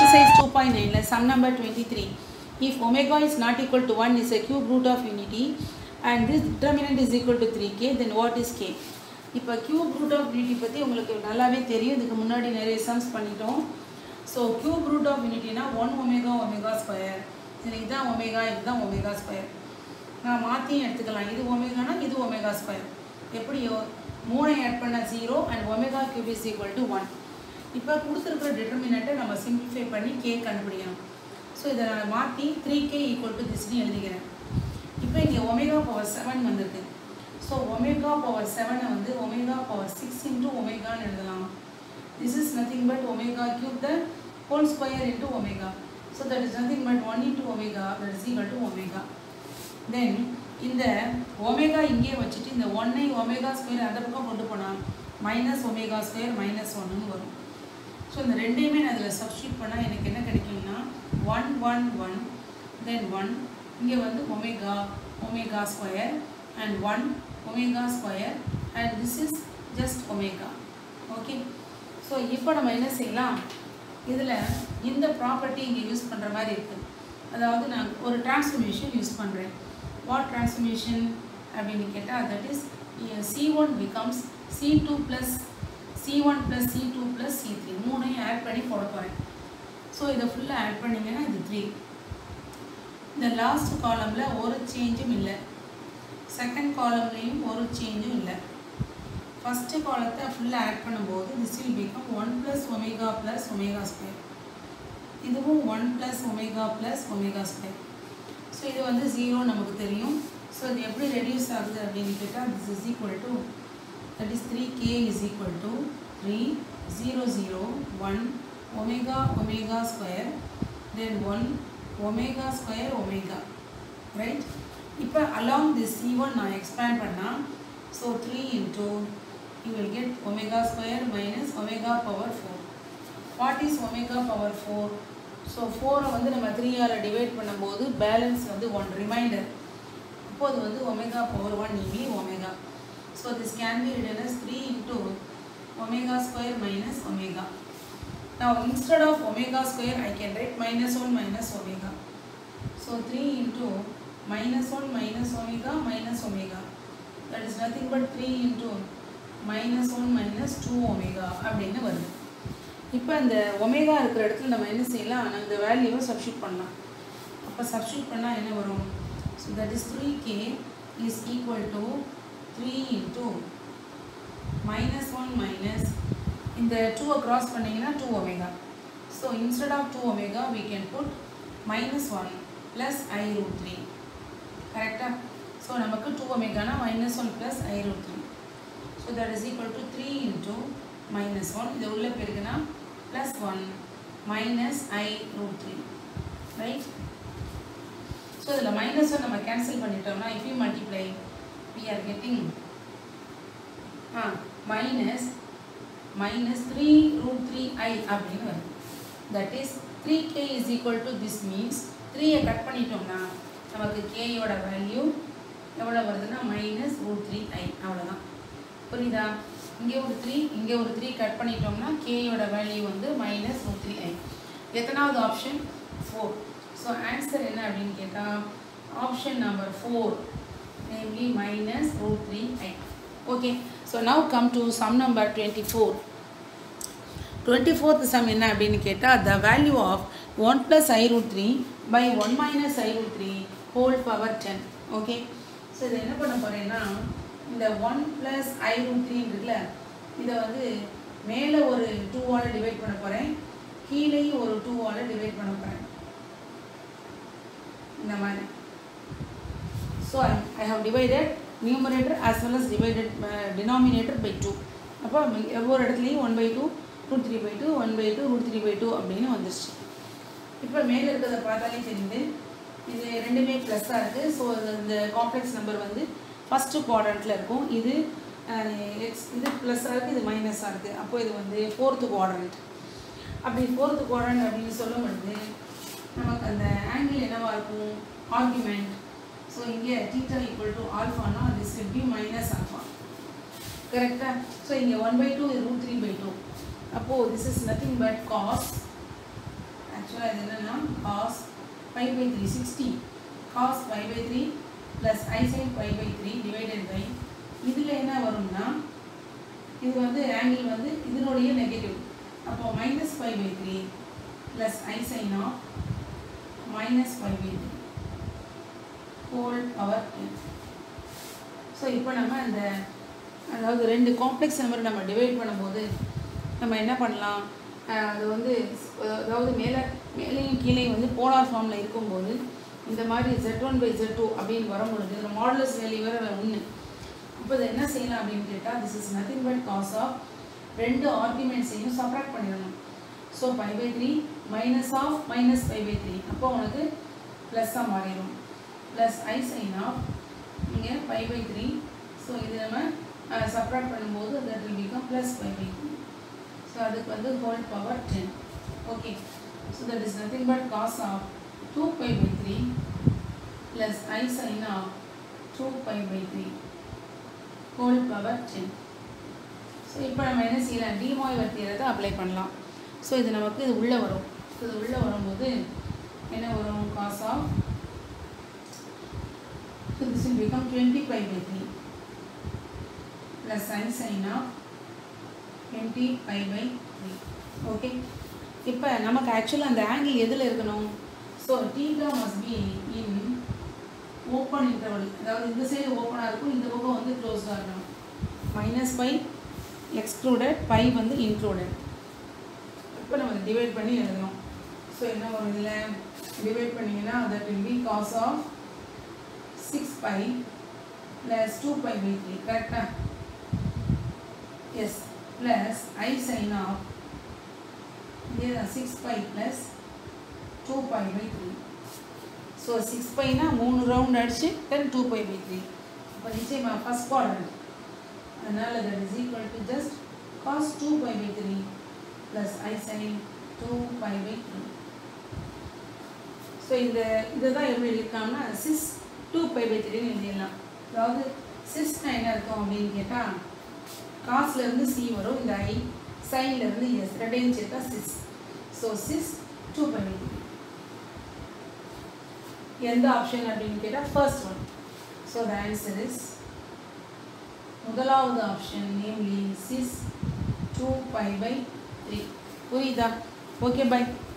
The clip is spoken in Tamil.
exercise 2.9 le sum number 23 if omega is not equal to 1 is a cube root of unity and this determinant is equal to 3k then what is k இப்போ கியூப் ரூட் ஆஃப் யூனிட்டி பற்றி உங்களுக்கு நல்லாவே தெரியும் இதுக்கு முன்னாடி நிறைய சம்ஸ் பண்ணிட்டோம் ஸோ கியூப் ரூட் ஆஃப் யூனிட்டினா ஒன் ஒமேகா ஒமேகா ஸ்கொயர் இது இதுதான் ஒமேகா இதுதான் ஒமேகா ஸ்கொயர் நான் மாற்றியும் எடுத்துக்கலாம் இது ஒமேகானா இது ஒமேகா ஸ்கொயர் எப்படியோ மூணை ஆட் பண்ண zero and omega cube is equal to one இப்போ கொடுத்துருக்குற டிட்டர்மினண்ட்டை நம்ம சிம்பிளிஃபை பண்ணி கே கண்டுபிடிக்கணும் ஸோ இதை நான் மாற்றி த்ரீ கே ஈக்குவல் டு திஸ்னு எழுதிக்கிறேன் இப்போ இங்கே ஒமேகா பவர் செவன் வந்திருக்கு ஸோ ஒமேகா பவர் செவனை வந்து ஒமேகா பவர் சிக்ஸ் இன்ட்டு ஒமேகான்னு எழுதலாம் this is nothing but omega cube the whole square into omega so that is nothing but one into omega that is equal to omega then இந்த ஒமேகா இங்கே வச்சுட்டு இந்த ஒன்னை ஒமேகா ஸ்கொயர் அந்த பக்கம் கொண்டு போனால் மைனஸ் ஒமேகா ஸ்கொயர் மைனஸ் ஒன்றுன்னு வரும் ஸோ இந்த ரெண்டையுமே நான் அதில் சப்ஸ்டியூட் பண்ணால் எனக்கு என்ன கிடைக்கும்னா one one one then one இங்கே வந்து omega omega square and one omega square and this is just omega okay so இப்போ நம்ம என்ன செய்யலாம் இதில் இந்த ப்ராப்பர்ட்டி இங்கே யூஸ் பண்ணுற மாதிரி இருக்குது அதாவது நான் ஒரு டிரான்ஸ்ஃபர்மேஷன் யூஸ் பண்ணுறேன் வாட் டிரான்ஸ்ஃபர்மேஷன் அப்படின்னு கேட்டால் that is c one becomes c two plus c one plus c two plus c three மூணையும் ஆட் பண்ணி போட போகிறேன் ஸோ இதை ஃபுல்லாக ஆட் பண்ணிங்கன்னா இது த்ரீ இந்த லாஸ்ட் காலமில் ஒரு சேஞ்சும் இல்லை செகண்ட் காலம்லேயும் ஒரு சேஞ்சும் இல்லை ஃபஸ்ட்டு காலத்தை ஃபுல்லாக ஆட் பண்ணும்போது this will become one plus omega plus omega square இதுவும் one plus omega plus omega square so இது வந்து ஜீரோ நமக்கு தெரியும் ஸோ இது எப்படி ரெடியூஸ் ஆகுது அப்படின்னு கேட்டால் this is equal to that is 3k is equal to 3 0 0 1 omega omega square then 1 omega square omega right இப்போ along this c1 நான் expand பண்ணா so 3 into you will get omega square minus omega power 4 what is omega power 4 so 4 வந்து நம்ம 3 ஆல டிவைட் பண்ணும்போது பேலன்ஸ் வந்து 1 ரிமைண்டர் அப்போது வந்து omega power 1 EV omega So this can be written as 3 into omega square minus omega. Now instead of omega square I can write minus 1 minus omega. So 3 into minus 1 minus omega minus omega. That is nothing but 3 into minus 1 minus 2 omega அப்படின்னு வருது இப்போ இந்த ஒமேகா இருக்கிற இடத்துல நம்ம என்ன செய்யலாம் நம்ம இந்த வேல்யூவை சப்ஸ்டியூட் பண்ணலாம் அப்போ சப்ஸ்டியூட் பண்ணால் என்ன வரும் so that is three k is equal to 3 into minus 1 minus இந்த 2 cross பண்ணிங்கன்னா 2 omega so instead of 2 omega we can put minus 1 plus i root 3 correct so நமக்கு 2 omega na minus 1 plus i root 3 so that is equal to 3 into minus 1 இது உள்ள பெருக்குனா plus 1 minus i root 3 right so இதில் minus 1 நம்ம cancel பண்ணிட்டோம்னா if you multiply we are getting uh, minus minus 3 root 3i அப்படின்னு வருது that is 3k is equal to this means 3 cut பண்ணிட்டோம்னா நமக்கு k யோட வேல்யூ எவ்வளோ வருதுன்னா மைனஸ் ரூட் த்ரீ ஐ அவ்வளோதான் புரியுதா இங்கே ஒரு த்ரீ இங்கே ஒரு த்ரீ கட் பண்ணிட்டோம்னா கேயோட வேல்யூ வந்து மைனஸ் ரூட் த்ரீ ஐ எத்தனாவது ஆப்ஷன் ஃபோர் ஸோ ஆன்சர் என்ன அப்படின்னு கேட்டால் option number four namely minus root 3i. Okay, so now come to sum number 24. 24th sum என்ன அப்படின்னு கேட்டால் the value of 1 plus i root 3 by 1 minus i root 3 whole power 10. Okay, so இதை என்ன பண்ண போகிறேன்னா இந்த 1 plus i root 3 இருக்குல்ல இதை வந்து மேலே ஒரு 2 ஆல் டிவைட் பண்ண போகிறேன் கீழேயும் ஒரு 2 ஆல் டிவைட் பண்ண போகிறேன் இந்த மாதிரி So I, I have divided numerator as well as divided uh, denominator by 2. அப்போ ஒவ்வொரு இடத்துலையும் one by two root three by two one by two root three by two அப்படின்னு வந்துருச்சு இப்போ மேலே இருக்கிறத பார்த்தாலே தெரியுது இது ரெண்டுமே ப்ளஸ்ஸாக இருக்குது ஸோ இந்த காம்ப்ளெக்ஸ் நம்பர் வந்து ஃபஸ்ட்டு குவாட்ரண்ட்டில் இருக்கும் இது எக்ஸ் இது ப்ளஸ்ஸாக இருக்குது இது மைனஸாக இருக்குது அப்போ இது வந்து ஃபோர்த்து குவாட்ரண்ட் அப்படி ஃபோர்த்து குவாட்ரண்ட் அப்படின்னு சொல்லும் பொழுது நமக்கு அந்த ஆங்கிள் என்னவாக இருக்கும் ஆர்குமெண்ட் ஸோ இங்கே theta equal to ஆல்ஃபானா this will be minus alpha கரெக்டா ஸோ இங்கே one by two root three by two அப்போது this is nothing but cos ஆக்சுவலாக இது என்னென்னா cos five by three sixty cos five by three plus i sine five by three divided by இதில் என்ன வரும்னா இது வந்து ஆங்கிள் வந்து இதனுடைய நெகட்டிவ் அப்போ minus five by three plus i sine of minus five by three whole power ten so இப்போ நம்ம இந்த அதாவது ரெண்டு காம்ப்ளெக்ஸ் நம்பர் நம்ம டிவைட் பண்ணும்போது நம்ம என்ன பண்ணலாம் அஹ் அது வந்து அதாவது மேலே மேலேயும் கீழே வந்து போலார் ஃபார்மில் இருக்கும்போது இந்த மாதிரி z one by z two அப்படின்னு வரும்பொழுது இதில் மாடலஸ் வேல்யூ வேறு ஒன்று அப்போ இதை என்ன செய்யலாம் அப்படின்னு கேட்டால் this is nothing but cos of ரெண்டு ஆர்குமெண்ட்ஸையும் சப்ராக்ட் பண்ணிடணும் so five by three minus of minus five by three அப்போ உனக்கு ப்ளஸ்ஸாக மாறிடும் ப்ளஸ் ஐ சைன் ஆஃப் இங்கே ஃபைவ் பை த்ரீ ஸோ இது நம்ம சப்ராக்ட் பண்ணும்போது that will become plus five by three so அதுக்கு வந்து whole power ten okay so that is nothing but cos of two pi by three plus i sine of two pi by three whole power ten so இப்போ நம்ம என்ன செய்யலாம் டிமாய்வர் தியரத்தை அப்ளை பண்ணலாம் ஸோ இது நமக்கு இது உள்ளே வரும் ஸோ இது உள்ளே வரும்போது என்ன வரும் cos of so this will become twenty pi by three plus sine sine of twenty pi by three okay இப்போ நமக்கு ஆக்சுவலாக அந்த ஆங்கிள் எதில் இருக்கணும் so theta must be in open interval அதாவது இந்த சைடு ஓப்பனாக இருக்கும் இந்த பக்கம் வந்து க்ளோஸ்டாக இருக்கணும் மைனஸ் பை எக்ஸ்க்ளூடட் பை வந்து இன்க்ளூடட் இப்போ நம்ம டிவைட் பண்ணி எழுதணும் ஸோ என்ன வரும் இதில் டிவைட் பண்ணிங்கன்னா that will be cos of six pi plus two pi by three கரெக்டாக yes plus i sine of இதே six pi plus two pi by three so six பைனா மூணு ரவுண்ட் அடிச்சு then two pi by three இப்போ நிச்சயமாக ஃபஸ்ட் குவாட்ரண்ட் அதனால் that is equal to just cos two pi by three plus i sine two pi by three so இந்த இதை தான் எப்படி எழுதிருக்காங்கன்னா சிஸ் டூ பை பை த்ரீன்னு எழுதிடலாம் அதாவது சிஸ்னா என்ன இருக்கும் அப்படின்னு கேட்டால் காசுலேருந்து சி வரும் இந்த ஐ சைன்லேருந்து எஸ் ரெண்டையும் சேர்த்தா cis so cis two pi by three எந்த ஆப்ஷன் அப்படின்னு கேட்டால் first one so the answer is முதலாவது option namely cis two pi by three புரியுதா ஓகே பை